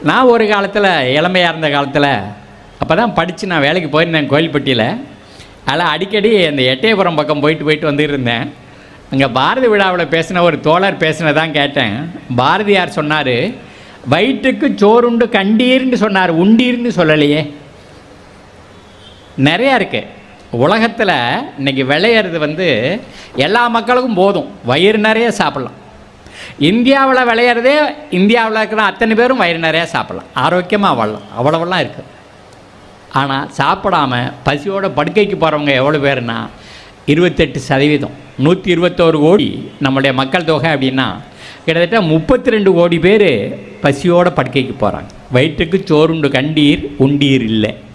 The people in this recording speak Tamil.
நான் ஒரு காலத்தில் இளமையாக இருந்த காலத்தில் அப்போ தான் படித்து நான் வேலைக்கு போயிருந்தேன் கோயில்பட்டியில் அதில் அடிக்கடி அந்த எட்டயபுரம் பக்கம் போயிட்டு போயிட்டு வந்துட்டு இருந்தேன் அங்கே பாரதி விழாவில் பேசின ஒரு தோழர் பேசினதான் கேட்டேன் பாரதியார் சொன்னார் வயிற்றுக்கு சோறுண்டு கண்டீர்னு சொன்னார் உண்டீர்னு சொல்லலையே நிறையா இருக்குது உலகத்தில் இன்னைக்கு விளையிறது வந்து எல்லா மக்களுக்கும் போதும் வயிறு நிறைய சாப்பிட்லாம் இந்தியாவில் விளையிறதே இந்தியாவில் இருக்கிற அத்தனை பேரும் வயிறு நிறைய சாப்பிட்லாம் ஆரோக்கியமாக வாழலாம் அவ்வளவெல்லாம் இருக்குது ஆனால் சாப்பிடாம பசியோட படுக்கைக்கு போகிறவங்க எவ்வளோ பேருன்னா இருபத்தெட்டு சதவீதம் நூற்றி இருபத்தோரு கோடி நம்முடைய மக்கள் தொகை அப்படின்னா கிட்டத்தட்ட முப்பத்தி ரெண்டு கோடி பேர் பசியோட படுக்கைக்கு போகிறாங்க வயிற்றுக்கு சோறுண்டு கண்டீர் உண்டீர் இல்லை